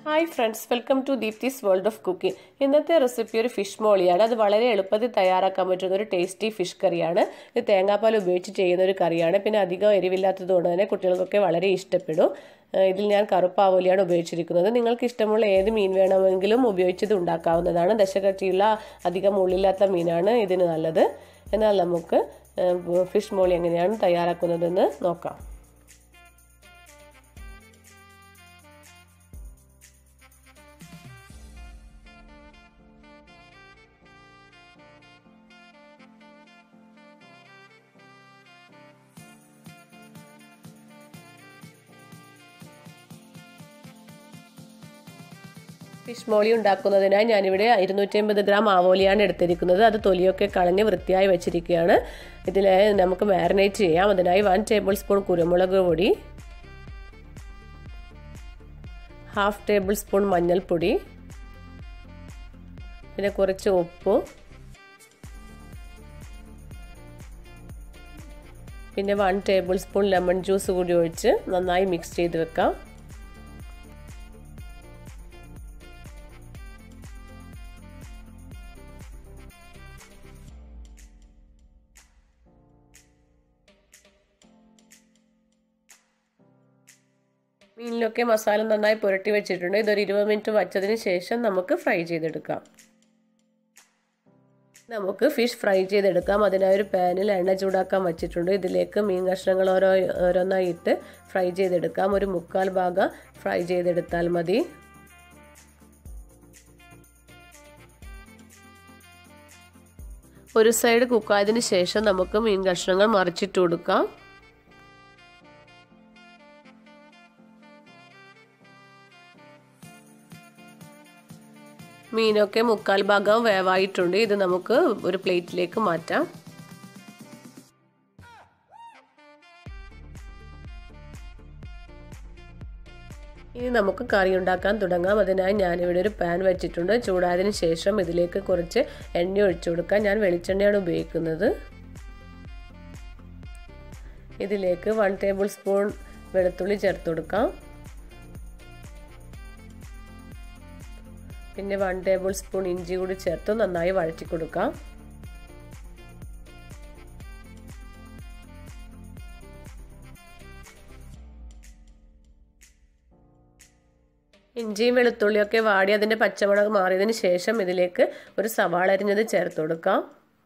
hi friends welcome to Deepthi's world of cooking ഇന്നത്തെ recipe ഒരു fish മോളിയാണ് അത് വളരെ എളുപ്പത്തിൽ തയ്യാറാക്കാൻ പറ്റുന്ന ഒരു ടേസ്റ്റി ഫിഷ് കറിയാണ് ഇത് തേങ്ങാപ്പാൽ ഉപയോഗിച്ച് ചെയ്യുന്ന ഒരു കറിയാണ് പിന്നെ അധികം എരിവില്ലാത്തത് കൊണ്ട് തന്നെ കുട്ടികൾക്കൊക്കെ വളരെ ഇഷ്ടപ്പെടും ഏഹ് ഇതിൽ ഞാൻ കറുപ്പാവോലിയാണ് ഉപയോഗിച്ചിരിക്കുന്നത് നിങ്ങൾക്ക് ഇഷ്ടമുള്ള ഏത് മീൻ വേണമെങ്കിലും ഉപയോഗിച്ചത് ഉണ്ടാക്കാവുന്നതാണ് ദശകട്ടിയുള്ള അധികം മുള്ളില്ലാത്ത മീനാണ് ഇതിന് നല്ലത് എന്നാൽ നമുക്ക് ഏഹ് ഫിഷ് മോളി എങ്ങനെയാണ് തയ്യാറാക്കുന്നതെന്ന് നോക്കാം ഫിഷ് മോളി ഉണ്ടാക്കുന്നതിനായി ഞാനിവിടെ ഇരുന്നൂറ്റി അമ്പത് ഗ്രാം ആവോലിയാണ് എടുത്തിരിക്കുന്നത് അത് തൊലിയൊക്കെ കളഞ്ഞ് വൃത്തിയായി വെച്ചിരിക്കുകയാണ് ഇതിൽ നമുക്ക് മാരിനേറ്റ് ചെയ്യാം അതിനായി വൺ ടേബിൾ സ്പൂൺ കുരുമുളക് പൊടി ഹാഫ് ടേബിൾ സ്പൂൺ മഞ്ഞൾപ്പൊടി പിന്നെ കുറച്ച് ഉപ്പ് പിന്നെ one table spoon lemon juice കൂടി ഒഴിച്ച് നന്നായി മിക്സ് ചെയ്ത് വെക്കാം മീനിലൊക്കെ മസാല നന്നായി പുരട്ടി വെച്ചിട്ടുണ്ട് ഇതൊരു ഇരുപത് മിനിറ്റ് വച്ചതിന് ശേഷം നമുക്ക് ഫ്രൈ ചെയ്തെടുക്കാം നമുക്ക് ഫിഷ് ഫ്രൈ ചെയ്തെടുക്കാം അതിനായി ഒരു പാനിൽ എണ്ണ ചൂടാക്കാൻ വെച്ചിട്ടുണ്ട് ഇതിലേക്ക് മീൻ കഷ്ണങ്ങൾ ഓരോ ഓരോന്നായി ഇട്ട് ഫ്രൈ ചെയ്തെടുക്കാം ഒരു മുക്കാൽ ഭാഗം ഫ്രൈ ചെയ്തെടുത്താൽ മതി ഒരു സൈഡ് കുക്കായതിനു ശേഷം നമുക്ക് മീൻ കഷ്ണങ്ങൾ മറിച്ചിട്ട് കൊടുക്കാം മീനൊക്കെ മുക്കാൽ ഭാഗം വേവായിട്ടുണ്ട് ഇത് നമുക്ക് ഒരു പ്ലേറ്റിലേക്ക് മാറ്റാം ഇനി നമുക്ക് കറി ഉണ്ടാക്കാൻ തുടങ്ങാം അതിനായി ഞാനിവിടെ ഒരു പാൻ വെച്ചിട്ടുണ്ട് ചൂടായതിനു ശേഷം ഇതിലേക്ക് കുറച്ച് എണ്ണ ഒഴിച്ചു കൊടുക്കാം ഞാൻ വെളിച്ചെണ്ണയാണ് ഉപയോഗിക്കുന്നത് ഇതിലേക്ക് വൺ ടേബിൾ സ്പൂൺ വെളുത്തുള്ളി ചേർത്ത് കൊടുക്കാം പിന്നെ വൺ ടേബിൾ സ്പൂൺ ഇഞ്ചി കൂടി ചേർത്ത് നന്നായി വഴറ്റി കൊടുക്കാം ഇഞ്ചിയും വെളുത്തുള്ളിയൊക്കെ വാടി അതിൻ്റെ പച്ചമുളക് മാറിയതിന് ശേഷം ഇതിലേക്ക് ഒരു സവാള അരിഞ്ഞത് ചേർത്ത് കൊടുക്കാം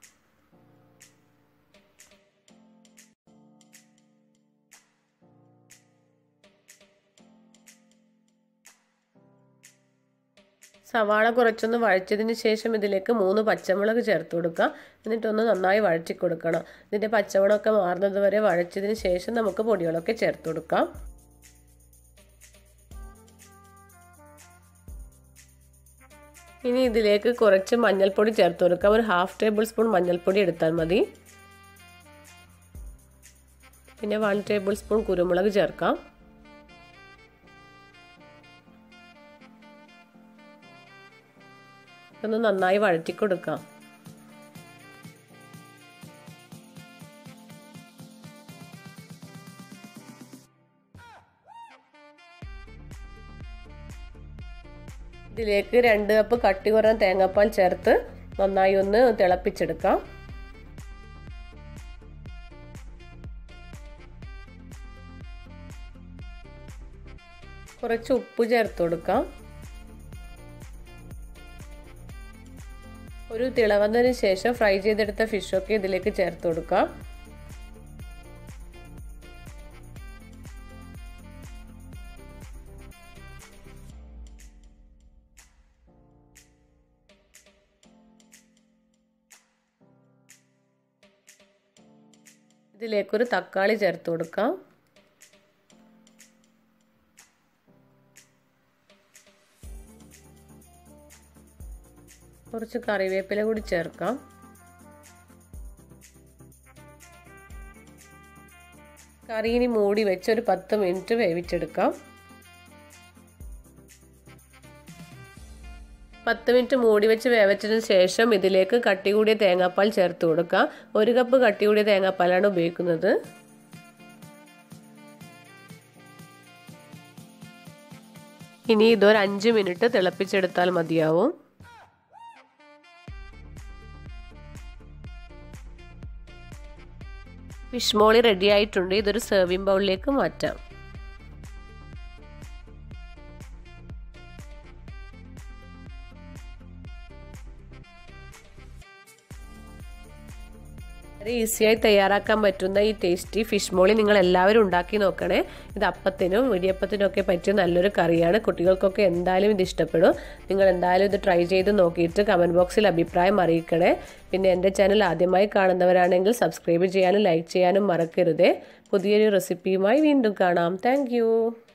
സവാള കുറച്ചൊന്ന് വഴച്ചതിന് ശേഷം ഇതിലേക്ക് മൂന്ന് പച്ചമുളക് ചേർത്ത് കൊടുക്കുക എന്നിട്ടൊന്ന് നന്നായി വഴറ്റി കൊടുക്കണം ഇതിൻ്റെ പച്ചമുളകൊക്കെ മാറുന്നത് വരെ വഴച്ചതിന് ശേഷം നമുക്ക് പൊടികളൊക്കെ ചേർത്ത് കൊടുക്കാം ഇനി ഇതിലേക്ക് കുറച്ച് മഞ്ഞൾപ്പൊടി ചേർത്ത് കൊടുക്കാം ഒരു ഹാഫ് ടേബിൾ സ്പൂൺ മഞ്ഞൾപ്പൊടി എടുത്താൽ മതി പിന്നെ വൺ ടേബിൾ സ്പൂൺ കുരുമുളക് ചേർക്കാം ഒന്ന് നന്നായി വഴറ്റി കൊടുക്കാം ഇതിലേക്ക് രണ്ട് കപ്പ് കട്ടി കുറഞ്ഞ തേങ്ങാപ്പാൽ ചേർത്ത് നന്നായി ഒന്ന് തിളപ്പിച്ചെടുക്കാം കുറച്ച് ഉപ്പ് ചേർത്ത് കൊടുക്കാം ഒരു തിളവന്നതിന് ശേഷം ഫ്രൈ ചെയ്തെടുത്ത ഫിഷൊക്കെ ഇതിലേക്ക് ചേർത്ത് കൊടുക്കാം ഇതിലേക്കൊരു തക്കാളി ചേർത്ത് കൊടുക്കാം കുറച്ച് കറിവേപ്പില കൂടി ചേർക്കാം കറി ഇനി മൂടി വെച്ച് ഒരു പത്ത് മിനിറ്റ് വേവിച്ചെടുക്കാം പത്ത് മിനിറ്റ് മൂടി വെച്ച് വേവിച്ചതിന് ശേഷം ഇതിലേക്ക് കട്ടി കൂടിയ തേങ്ങാപ്പാൽ ചേർത്ത് കൊടുക്കാം ഒരു കപ്പ് കട്ടി കൂടിയ തേങ്ങാപ്പാലാണ് ഉപയോഗിക്കുന്നത് ഇനി ഇതൊരു അഞ്ച് മിനിറ്റ് തിളപ്പിച്ചെടുത്താൽ മതിയാവും ഫിഷ് മോളി റെഡി ആയിട്ടുണ്ട് ഇതൊരു സെർവിങ് ബൗളിലേക്ക് മാറ്റാം വളരെ ഈസിയായി തയ്യാറാക്കാൻ പറ്റുന്ന ഈ ടേസ്റ്റി ഫിഷ് മോളി നിങ്ങൾ എല്ലാവരും ഉണ്ടാക്കി നോക്കണേ ഇത് അപ്പത്തിനും ഇടിയപ്പത്തിനും ഒക്കെ പറ്റിയ നല്ലൊരു കറിയാണ് കുട്ടികൾക്കൊക്കെ എന്തായാലും ഇത് ഇഷ്ടപ്പെടും നിങ്ങൾ എന്തായാലും ഇത് ട്രൈ ചെയ്ത് നോക്കിയിട്ട് കമൻറ്റ് ബോക്സിൽ അഭിപ്രായം അറിയിക്കണേ പിന്നെ എൻ്റെ ചാനൽ ആദ്യമായി കാണുന്നവരാണെങ്കിൽ സബ്സ്ക്രൈബ് ചെയ്യാനും ലൈക്ക് ചെയ്യാനും മറക്കരുതേ പുതിയൊരു റെസിപ്പിയുമായി വീണ്ടും കാണാം താങ്ക്